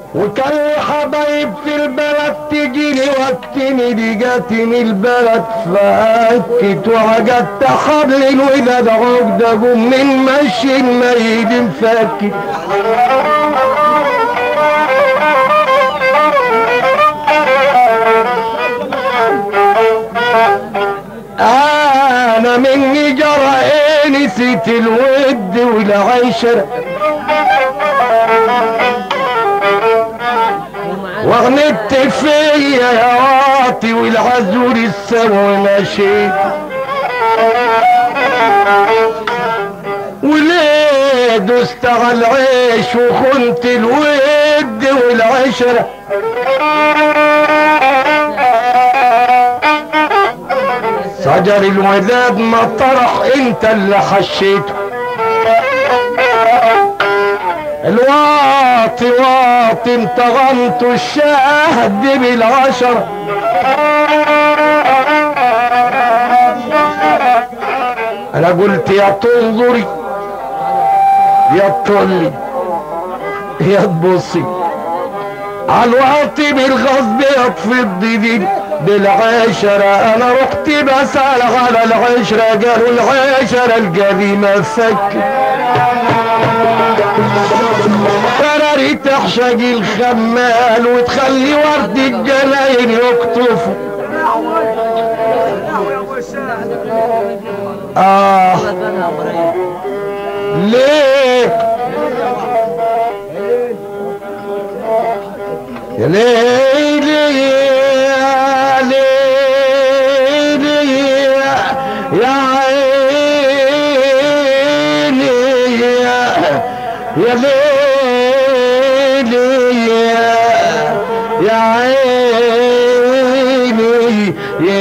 وكان لي حبايب في البلد تجيني وقتني دي جاتني البلد فأكت وعجبت حبل الوداد عقدة جم من مشي الميد مفكت انا مني جرى ايه نسيت الود والعشرة واغنت فيا يا واطي والعزور السوا ماشي وليه دست على العيش وخنت الود والعشره شجر الوداد ما طرح انت اللي حشيته الواطي واطي انت غمت الشهد بالعشرة انا قلت يا تنظري يا تطلي يا تبصي عالواطي بالغصب يطفي الضدين بالعشرة انا رحت بسأل على العشرة قالوا العشرة القديمة فك قرري تحشق الخمال وتخلي ورد الجناين يقطفوا آه ليه يا ليلي يا ليلي يا عيني يا يا ليلي يا عيني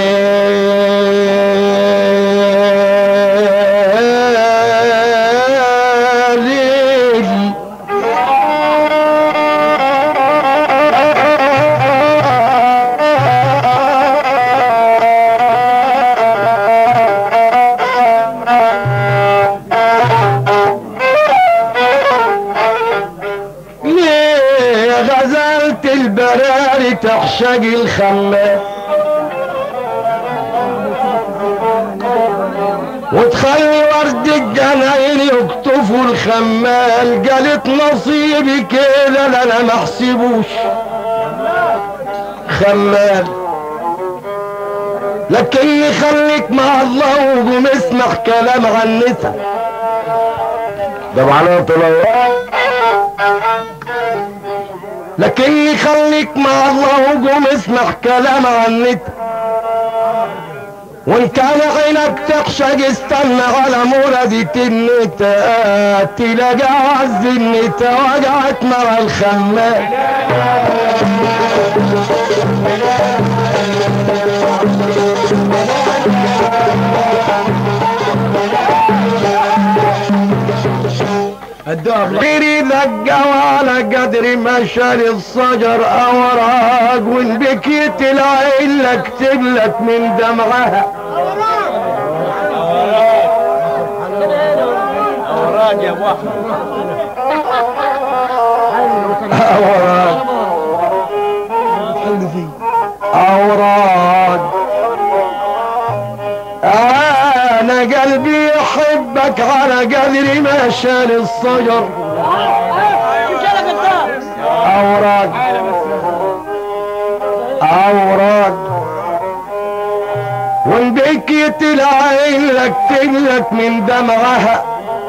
يا ليلي ليه غزلت البراري تحشق الخمام وتخلي ورد الجناين يقطفوا الخمال قالت نصيبي كده لا انا ما احسبوش خمال لكن خليك مع الله وقوم اسمع كلام عن نسا ده معناه طلع لكن خليك مع الله وقوم اسمع كلام عن نت وان كان عينك تخشق استنى على مولدة النتا تلاقى عز النتا وقعت مع الخمال غيري لقى على قدر ما شال الصجر اوراق وان بكيت العين اكتب لك من دمعها اوراق يا ابو احمد اوراق اوراق انا قلبي يحبك على قدر ما شال الصجر اوراق اوراق وان بكيت العين اكتب لك من دمعها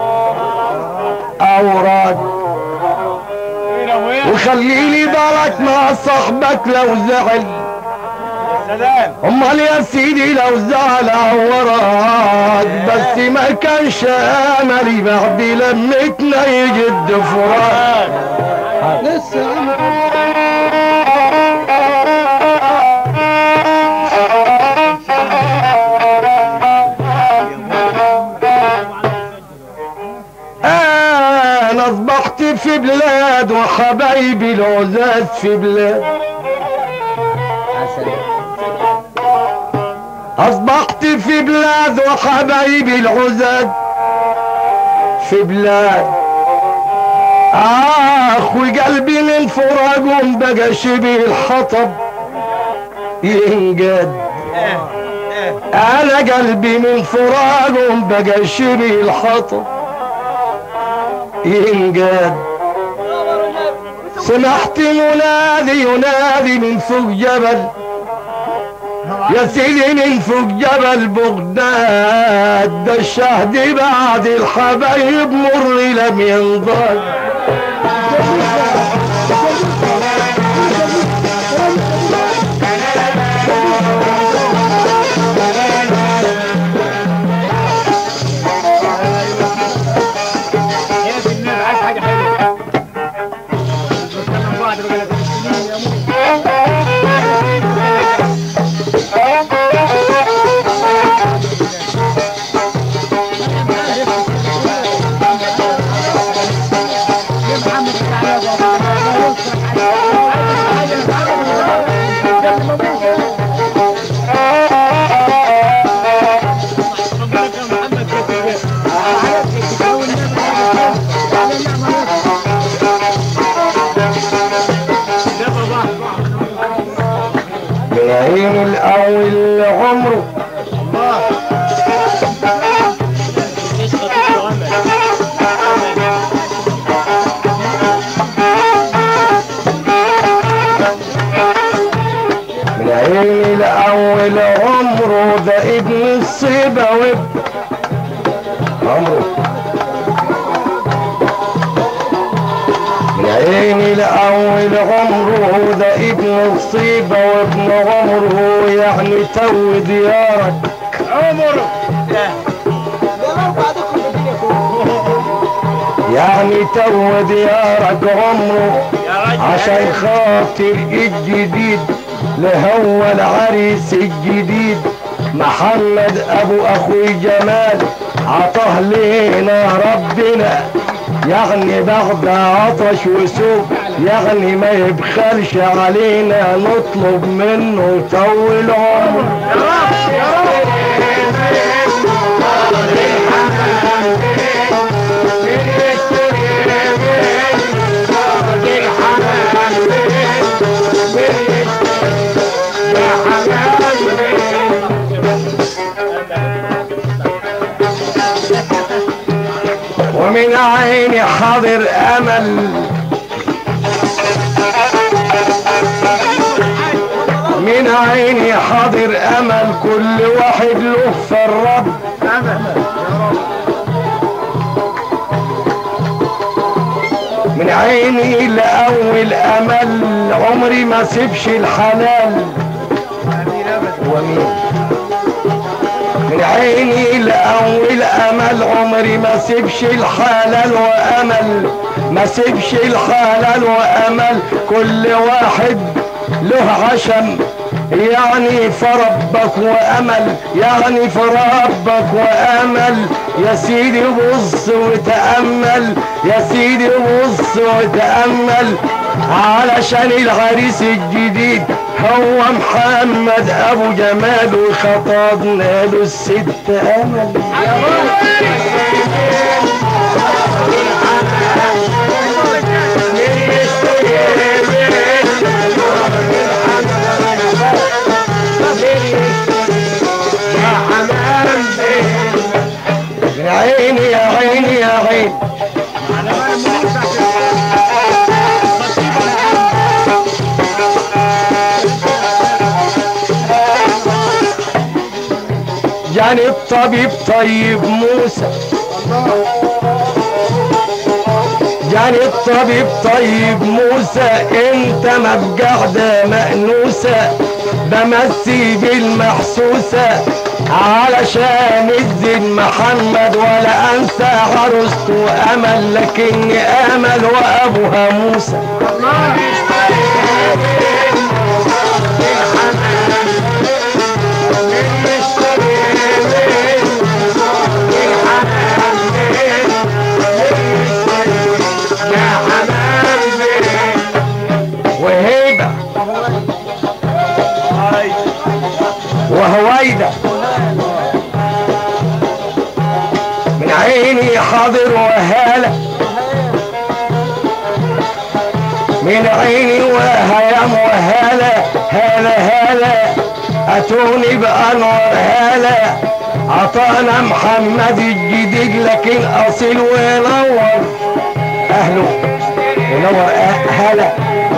اوراق وخليلي بالك مع صاحبك لو زعل سلام امال يا سيدي لو زعل وراك بس ما كانش املي بعد لمتنا يجد فراق انا اصبحت في بلاد وحبايبي العزاز في بلاد اصبحت في بلاد وحبايبي العزاز في بلاد اخ وقلبي من فراقهم بقى شبه الحطب ينقاد انا قلبي من فراقهم بقى شبه الحطب ينقاد سمعت منادي ينادي من فوق جبل يا سيدي من فوق جبل بغداد ده الشهد بعد الحبايب مر لم ينضاد يا في النبي عايز حاجه حلوه نتكلم بعض بقى لا تمسكني يا مو من عين الاول عمره من عين الاول عمره ده ابن الصيبة وابن عمره من عين الاول عمره ده ابن الصيبة وابن عمره يعني تو ديارك عمره يعني تو ديارك عمره يا راجل عشان خاطر الجديد لهو العريس الجديد محمد ابو اخوي جمال عطاه لينا ربنا يعني بعد عطش وسوق يعني ما يبخلش علينا نطلب منه طول عمر يا رب يا رب ومن عيني حاضر امل من عيني حاضر امل كل واحد له في الرب من عيني لاول امل عمري ما سيبش الحلال ومين من عيني لأول أمل عمري ما سيبش الحلال وأمل ما سيبش الحلال وأمل كل واحد له عشم يعني فربك وأمل يعني فربك وأمل يا سيدي بص وتأمل يا سيدي بص وتأمل علشان العريس الجديد هو محمد ابو جمال وخطبنا له الست امل يا عيني يا عيني يا عيني يعني الطبيب طيب موسى يعني الطبيب طيب موسى انت ما بقعدة مأنوسة بمسي بالمحسوسة علشان الزين محمد ولا انسى عروسته امل لكني امل وابوها موسى وهيبة وهويدة من عيني حاضر وهالة من عيني وهيام وهلا هلا هلا اتوني بانور هلا عطانا محمد الجديد لكن اصيل ونور اهله ونور أه- هلا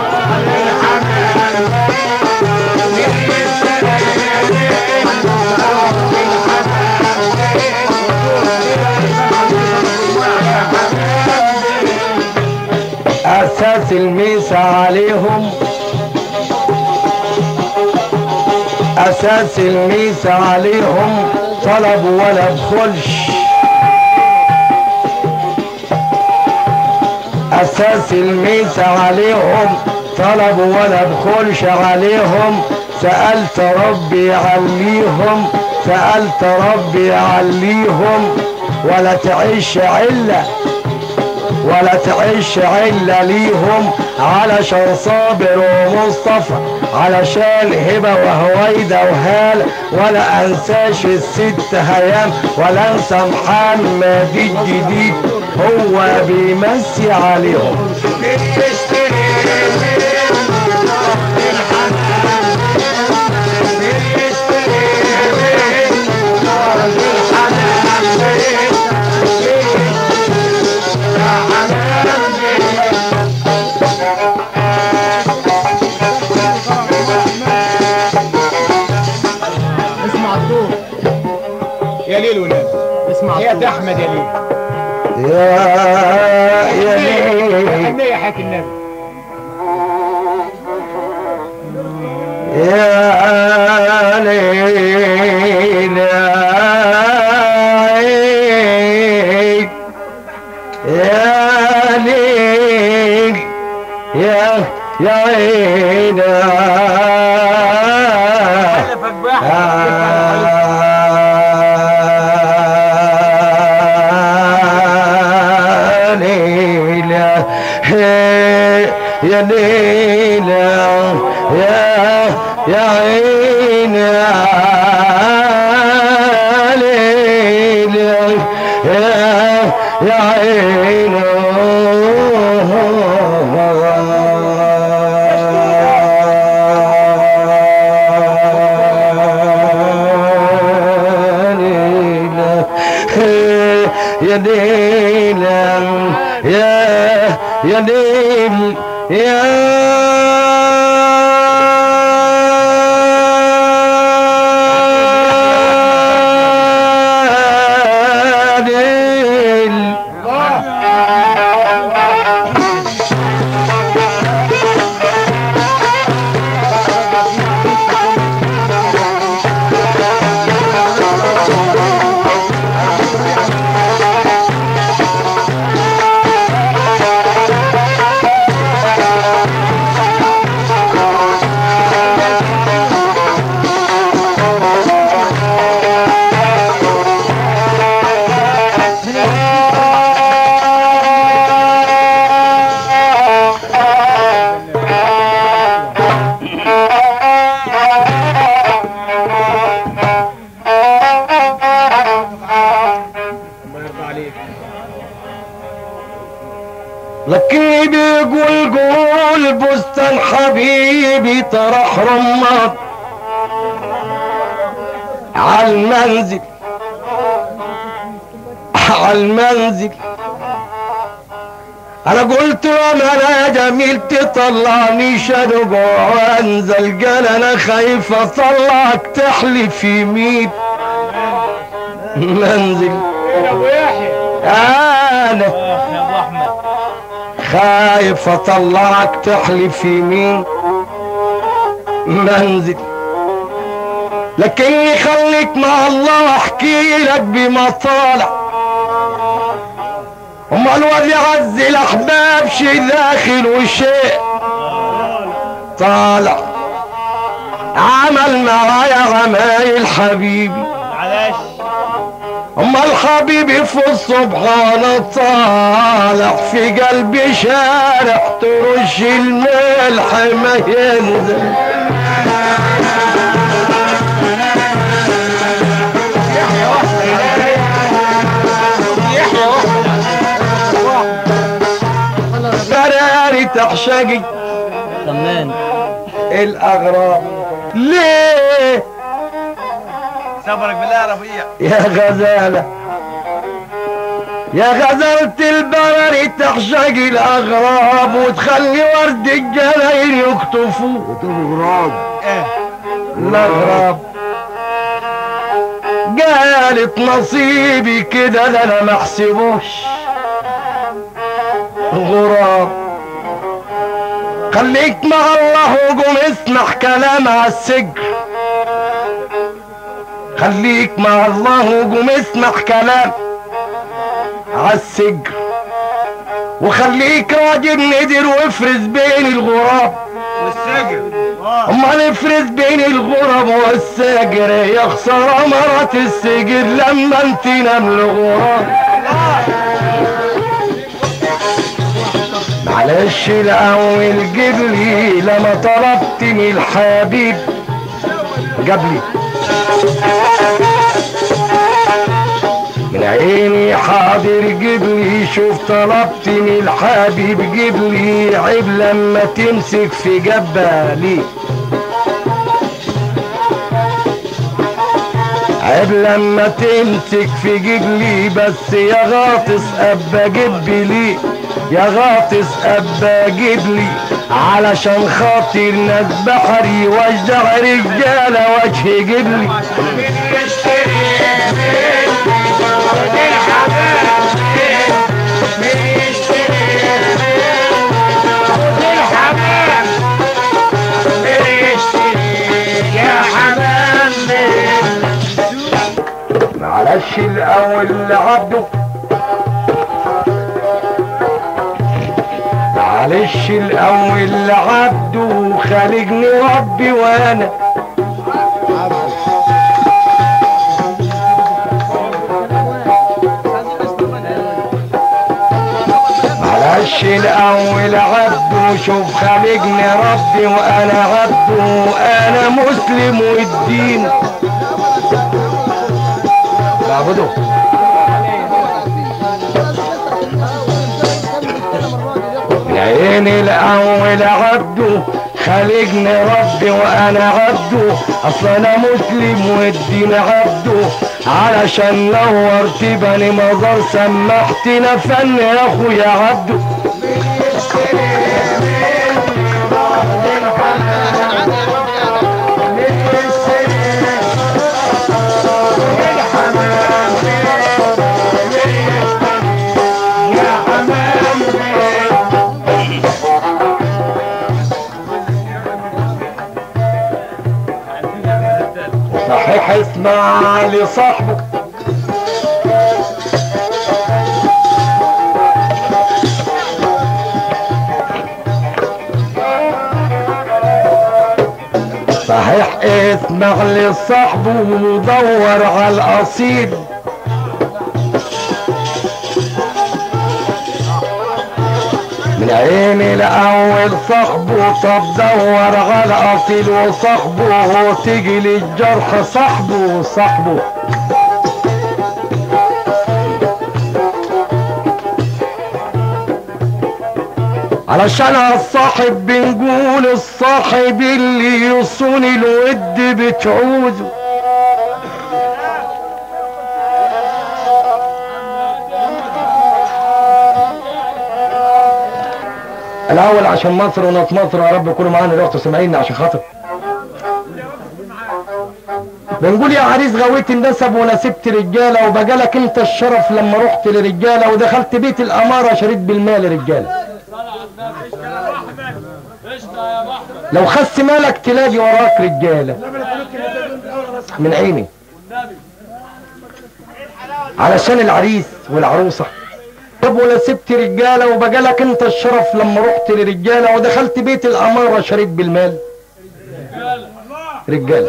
اساس الميس عليهم اساس الميس عليهم طلب ولا بخلش اساس الميس عليهم طلب ولا بخلش عليهم سألت ربي يعليهم سألت ربي يعليهم ولا تعيش عله ولا تعيش علة ليهم علشان صابر ومصطفى علشان هبة وهويدة وهالة ولا انساش الست هيام ولا انسى محمد الجديد هو بيمسي عليهم اسمع الدور يا ليل وناس اسمع هي الصوت. احمد يا ليل يا يا ليل حنية حياة النبي يا ليل يا ليل يا يا عين يا ليلى يا ليلى يا يا عين يا ليلى يا يا عين يا ليل يا يا ليل يا ليل الله يرضى عليك لكني بيقول قول بستان حبيبي طرح رماد عالمنزل عالمنزل انا قلت له انا جميل تطلعني شنق وانزل قال انا خايف اطلعك تحلف يمين منزل ايه يا ابو يحيى انا يا ابو احمد خايف اطلعك تحلف يمين منزل لكني خليك مع الله واحكي لك بمطالع اما الواد يعز الاحباب شي داخل وشيء طالع عمل معايا عمايل حبيبي معلش اما الحبيب في الصبح انا طالع في قلبي شارع ترش الملح ما ينزل قراري تعشقي تمام الاغراب ليه صبرك بالله يا ربيع يا غزالة يا غزالة البرر تعشق الأغراب وتخلي ورد الجلايل يقطفوه الغراب ايه الأغراب قالت نصيبي كده ده أنا ما احسبوش غراب خليك مع الله وقوم اسمع كلام على السجن خليك مع الله وقوم اسمع كلام عالسجن وخليك راجل ندر وافرز بين الغراب والسجن اه امال افرز بين الغراب والساجر يا خسارة مرات السجن لما انت نام الغراب معلش الاول جبلي لما طلبت من الحبيب جابلي من عيني حاضر جبلي شوف طلبت من الحبيب جبلي عيب لما تمسك في جبالي عيب لما تمسك في جبلي بس يا غاطس ابا جبلي يا غاطس ابا جبلي علشان خاطر ناس بحري واشجع رجاله وجه جبلي معلش الاول لعبده معلش الاول لعبده خالقني ربي وانا معلش الاول عبده شوف خالقني ربي وانا عبده انا مسلم والدين بعبده العين الاول عبده خالقني ربي وانا عبده اصل انا مسلم والدين عبده علشان نورت بني مزار سمحتنا فن يا اخويا عبده صحيح اسمع لصاحبه صحيح اسمع لصاحبه ودور على الاصيل من عين الاول صاحبه طب دور على الاصيل وصاحبه تيجي للجرح صاحبه صاحبه علشان الصاحب بنقول الصاحب اللي يصون الود بتعوزه الاول عشان مصر وناس مصر يا رب يكونوا معانا دلوقتي سامعيني عشان خاطر بنقول يا عريس غويت النسب ونسبت رجاله وبقالك انت الشرف لما رحت لرجاله ودخلت بيت الاماره شريت بالمال رجاله لو خدت مالك تلاقي وراك رجاله من عيني علشان العريس والعروسه طب ولا سبت رجاله وبقالك انت الشرف لما رحت لرجاله ودخلت بيت الاماره شريت بالمال رجاله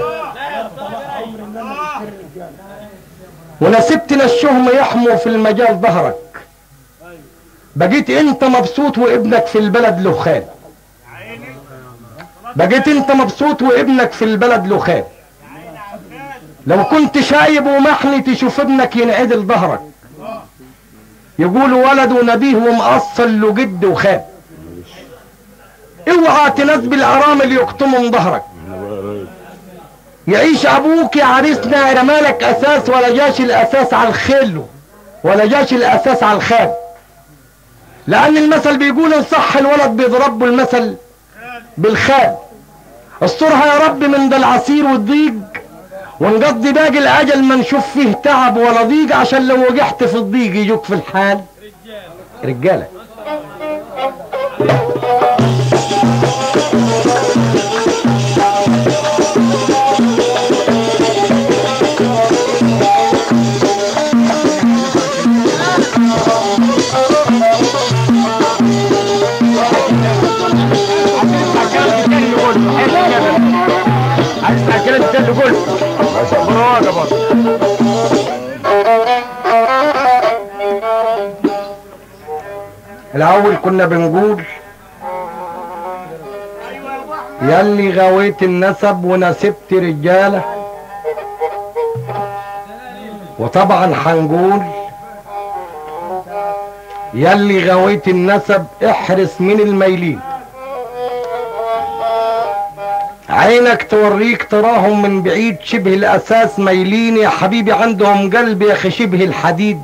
ونسبت الشهم يحموا في المجال ظهرك بقيت انت مبسوط وابنك في البلد له خال بقيت انت مبسوط وابنك في البلد له خال لو كنت شايب ومحني تشوف ابنك ينعدل ظهرك يقولوا ولده نبيه ومقصل له جد وخال اوعى تنزل الارامل يقطموا من ظهرك يعيش ابوك يا عريسنا رمالك اساس ولا جاش الاساس على الخيل ولا جاش الاساس على الخاب لان المثل بيقول ان صح الولد بيضرب المثل بالخاب استرها يا رب من ده العصير والضيق ونقضي باقي الاجل ما نشوف فيه تعب ولا ضيق عشان لو وجحت في الضيق يجوك في الحال رجاله الاول كنا بنقول ياللي غويت النسب ونسبت رجاله وطبعا هنقول ياللي غويت النسب احرس من الميلين عينك توريك تراهم من بعيد شبه الاساس ميلين يا حبيبي عندهم قلب يا اخي شبه الحديد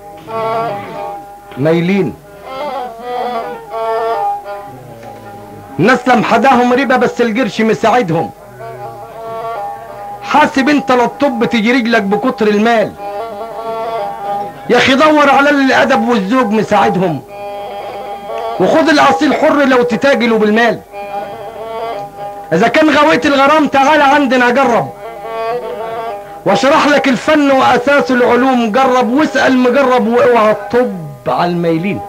ميلين نسلم حداهم ربا بس القرش مساعدهم حاسب انت للطب تجي رجلك بكتر المال يا اخي دور على اللي الادب والذوق مساعدهم وخد الاصيل حر لو تتاجلوا بالمال اذا كان غويت الغرام تعال عندنا جرب واشرح لك الفن واساس العلوم جرب واسال مجرب واوعى الطب على الميلين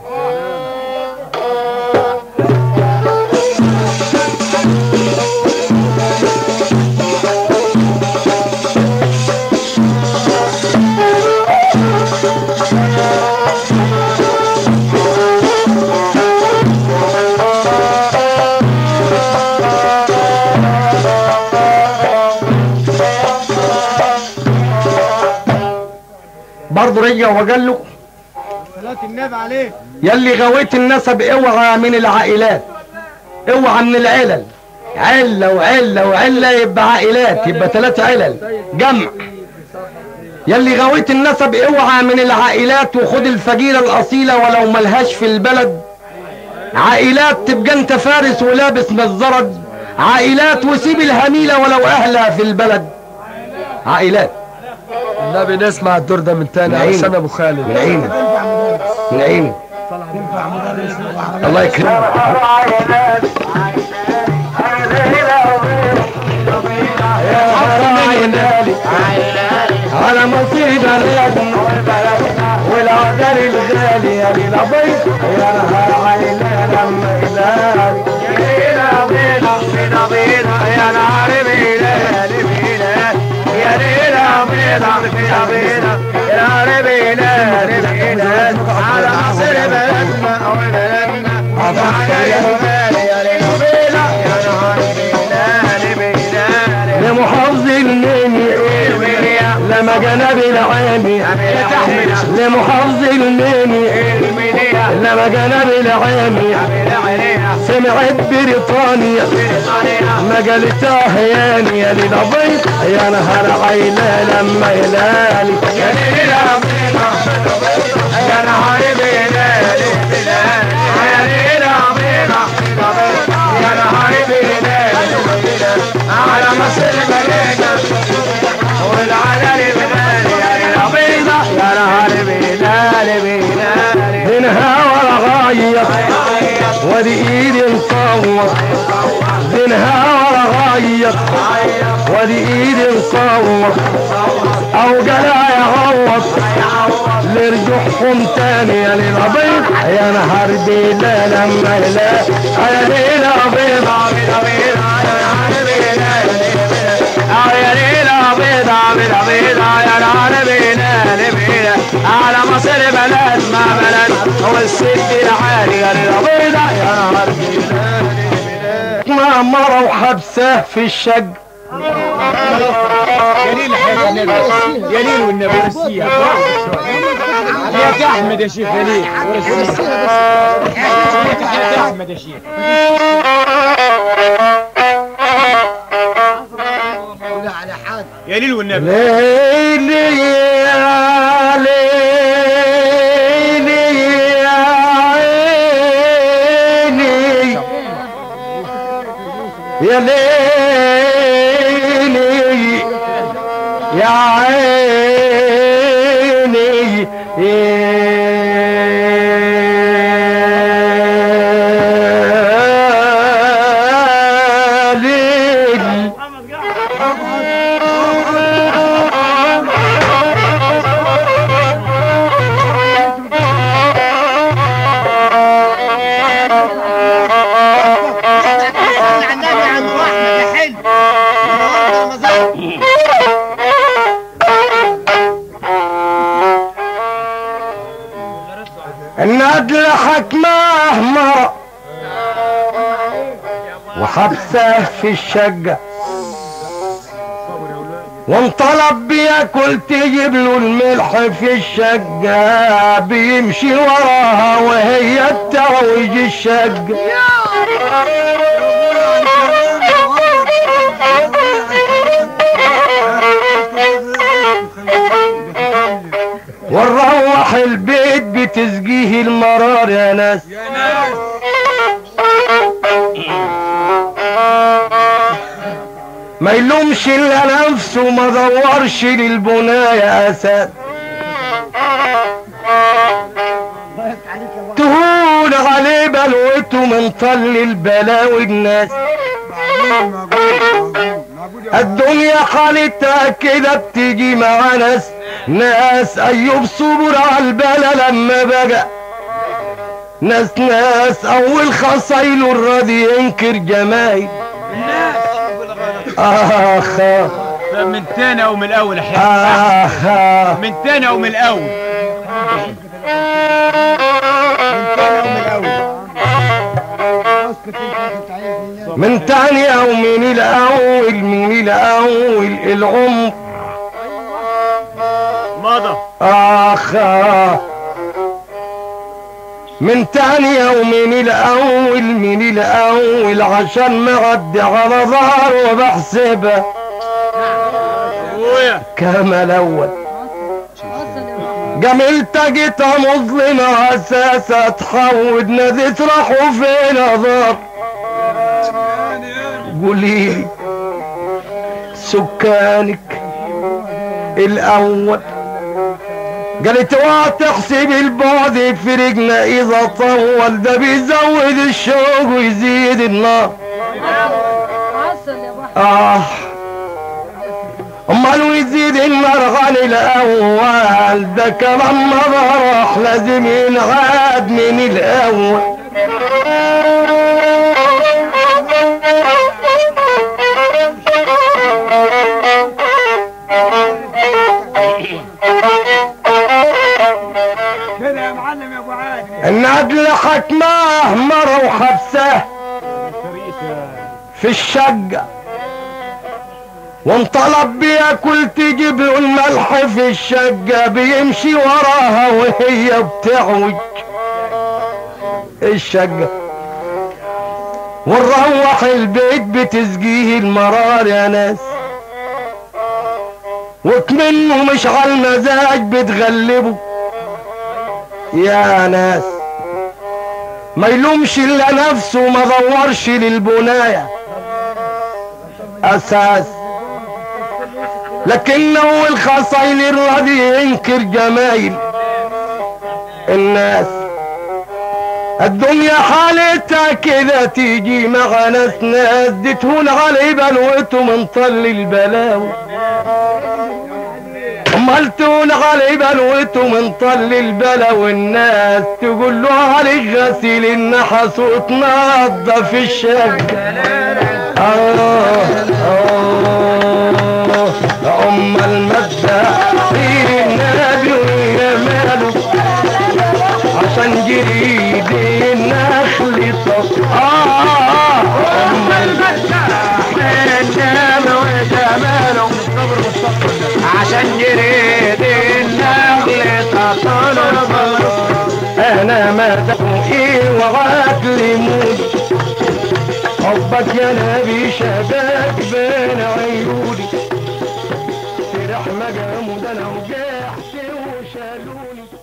برضه رجع وقال له صلاة النبي عليه يلي غويت النسب اوعى من العائلات اوعى من العلل علة وعلة وعلة يبقى عائلات يبقى ثلاث علل جمع يلي غويت النسب اوعى من العائلات وخد الفجيرة الأصيلة ولو ملهاش في البلد عائلات تبقى انت فارس ولابس مزرد عائلات وسيب الهميلة ولو أهلها في البلد عائلات النبي نسمع الدور ده من تاني نعيم. علشان ابو خالد من عينك من عينك الله يكرمك على مصيد الرجل والعذر الغالي يا ليلى بيض يا نهار عيني لما إلهي لمحافظ المني لما جنب العامي لمحافظ المني لما جنب العامي سمعت بريطانيا ما قالتها هياني يا ليلى بيض يا نهار عيني لما هلالي يا ليلى يا نهار بلالي يا ليلى يا نهار بلالي على مصر بلينا والعلالي بلالي يا ليلى بيضة يا نهار بلالي بلالي منها ولا غاية ودي ايدي مصور منها ولا غاية ودي ايدي مصور او جلا يعوض لرجوعهم تاني يا ليلى بيض يا نهار بيلا لما لا يا ليلى بيض يا ليلى بيض بيض بيض يا نهار بيلا بيلا على مصر بلد ما بلد هو السد العالي يا ليلى بيض يا نهار بيلا مرة وحبسه في الشق جليل حياة النبي جليل والنبي رسيها يا احمد يا شيخ جليل ورسيها يا احمد يا شيخ يا ليل والنبي ليلي يا ليلي يا عيني يا ليلي يا عيني يا ليل صلي على النبي يا عم احمد يا حلو يا رمضان. النادل حكمه مرة وحبسه في الشقة وانطلب بياكل تجيب له الملح في الشقة بيمشي وراها وهي تروج الشقة ونروح البيت بتسقيه المرار يا ناس ما يلومش الا نفسه ما دورش للبناية اساس تهون عليه بلوته من طل البلاوي الناس الدنيا حالتها كده بتيجي مع ناس ناس ايوب صبر على البلا لما بقى ناس ناس اول خصايله الراضي ينكر جمايل اخ طب من تاني او من الاول يا حلو اخ من تاني او من الاول من تاني او من الاول من تاني او من الاول من الاول العمر مضى اخ من تاني او من الاول من الاول عشان معدي على ظهر وبحسبها ابويا كما الاول جميلتك جيتها مظلمة اساسا تحود ناديت راحوا فين اضار قوليلي سكانك الاول قالت اوعى تحسب البعد في رجنا اذا طول ده بيزود الشوق ويزيد النار حصل يا ابو اه امال ويزيد النار عن الاول ده كمان ما راح لازم ينعاد من الاول كده يا معلم يا ابو عادل النادل حكماه مرة وحبساه في الشقة وانطلب بياكل تجيب له الملح في الشقة بيمشي وراها وهي بتعوج الشقة ونروح البيت بتسقيه المرار يا ناس وكمنه مش على المزاج بتغلبه يا ناس ما يلومش الا نفسه ما دورش للبناية اساس لكنه الخصايل الراضي ينكر جمايل الناس الدنيا حالتها كده تيجي مع ناس ناس دي تهون علي بلوته من طل البلاوي امال تقول علي بلوته من طل البلا والناس تقول له علي غسيل النحس وتنظف الشقة آه آه أم المدة في النبي ويا ماله عشان جريد النخل طف آه أم المدة في النبي وجماله عشان جريد النخل تطلب انا مدحوقي وعقلي موت حبك يا نبي شبك بين عيوني تحت وشالوني